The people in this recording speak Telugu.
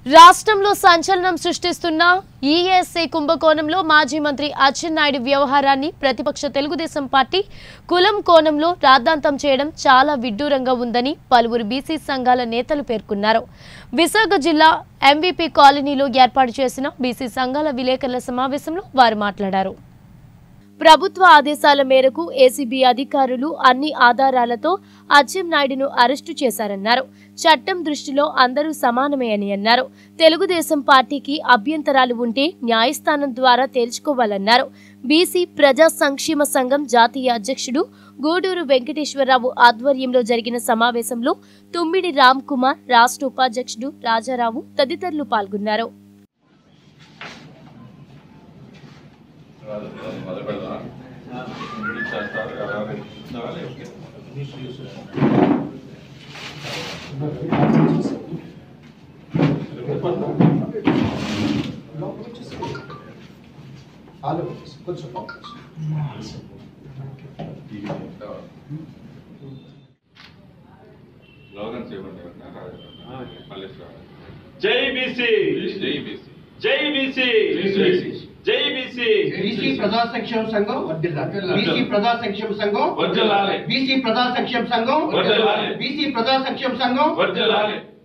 రాష్ట్రంలో సంచలనం సృష్టిస్తున్న ఈఎస్ఐ కుంభకోణంలో మాజీ మంత్రి అచ్చెన్నాయుడు వ్యవహారాన్ని ప్రతిపక్ష తెలుగుదేశం పార్టీ కులం కోణంలో రాద్ధాంతం చేయడం చాలా విడ్డూరంగా ఉందని పలువురు బీసీ సంఘాల నేతలు పేర్కొన్నారు విశాఖ జిల్లా ఎంవీపీ కాలనీలో ఏర్పాటు చేసిన బీసీ సంఘాల విలేకరుల సమావేశంలో వారు మాట్లాడారు ప్రభుత్వ ఆదేశాల మేరకు ఏసీబీ అధికారులు అన్ని ఆధారాలతో అచ్చెన్నాయుడును అరెస్టు చేశారన్నారు చట్టం దృష్టిలో అందరూ సమానమే అని అన్నారు తెలుగుదేశం పార్టీకి అభ్యంతరాలు ఉంటే న్యాయస్థానం ద్వారా తేల్చుకోవాలన్నారు బీసీ ప్రజా సంక్షేమ సంఘం జాతీయ అధ్యక్షుడు గూడూరు వెంకటేశ్వరరావు ఆధ్వర్యంలో జరిగిన సమావేశంలో తుమ్మిడి రామ్ కుమార్ రాష్ట్ర ఉపాధ్యక్షుడు రాజారావు తదితరులు పాల్గొన్నారు మొదలు పెడదాం చేస్తారు ఎవరైనా ఇచ్చేవాళ్ళు ఓకే కొంచెం స్లోగన్ చెప్పండి మల్లేశ్వర జై బీసీ జై బీసీ జై బీసీ జై బీసీ బీసీ ప్రజా సంక్షేమ సంఘం వర్ధిల్లాలి. బీసీ ప్రజా సంక్షేమ సంఘం వర్ధిల్లాలి. బీసీ ప్రజా సంక్షేమ సంఘం వర్ధిల్లాలి. బీసీ ప్రజా సంక్షేమ సంఘం వర్ధిల్లాలి